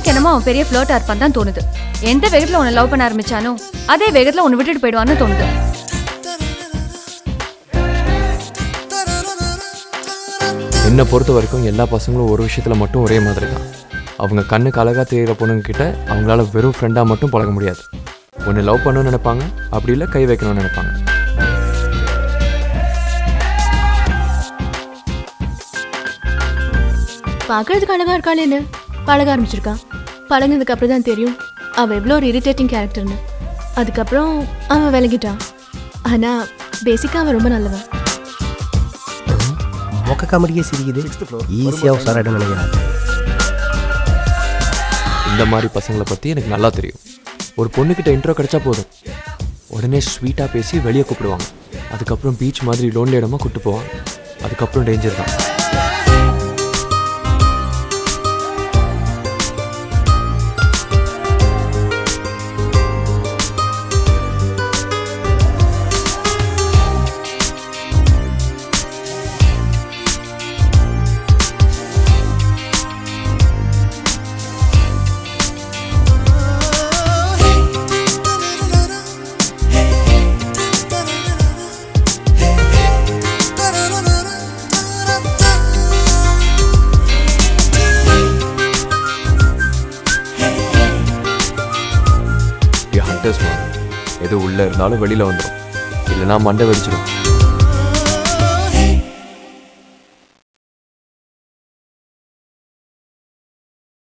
எனக்கு என்னமோ அவன் பெரிய ஃப்ளோட்டா இருப்பான் தான் தோணுது எந்த வேகத்துல உன்னை லவ் பண்ண ஆரம்பிச்சானோ அதே வேகத்துல உன்னை விட்டுட்டு போயிடுவான்னு தோணுது என்னை பொறுத்த வரைக்கும் எல்லா பசங்களும் ஒரு விஷயத்தில் மட்டும் ஒரே மாதிரி தான் அவங்க கண்ணுக்கு அழகாக தெரிகிற பொண்ணுங்க கிட்ட அவங்களால வெறும் ஃப்ரெண்டாக மட்டும் பழக முடியாது ஒன்று லவ் பண்ணணும்னு நினைப்பாங்க அப்படி இல்லை கை வைக்கணும்னு நினைப்பாங்க பார்க்கறதுக்கு அழகா இருக்காளேன்னு பழக ஆரம்பிச்சிருக்கா பழகினதுக்கு அப்புறம் தான் தெரியும் அவ எவ்வளோ ஒரு இரிட்டேட்டிங் கேரக்டர்னு அதுக்கப்புறம் அவன் விலகிட்டான் ஆனா பேசிக்கா அவன் ரொம்ப நல்லவன் மொக்க காமெடியே சிரிக்குது ஈஸியாக உசாராயிடும் நினைக்கிறேன் இந்த மாதிரி பசங்களை பற்றி எனக்கு நல்லா தெரியும் ஒரு பொண்ணுக்கிட்ட இன்ட்ரோ கிடைச்சா போதும் உடனே ஸ்வீட்டாக பேசி வெளியே கூப்பிடுவாங்க அதுக்கப்புறம் பீச் மாதிரி லோன்ல இடமா கூப்பிட்டு போவாங்க அதுக்கப்புறம் டேஞ்சர் தான் ஹண்டர்ஸ் எது உள்ளே இருந்தாலும் வெளியில் வந்துடும் இல்லைன்னா மண்டை வெடிச்சிடும்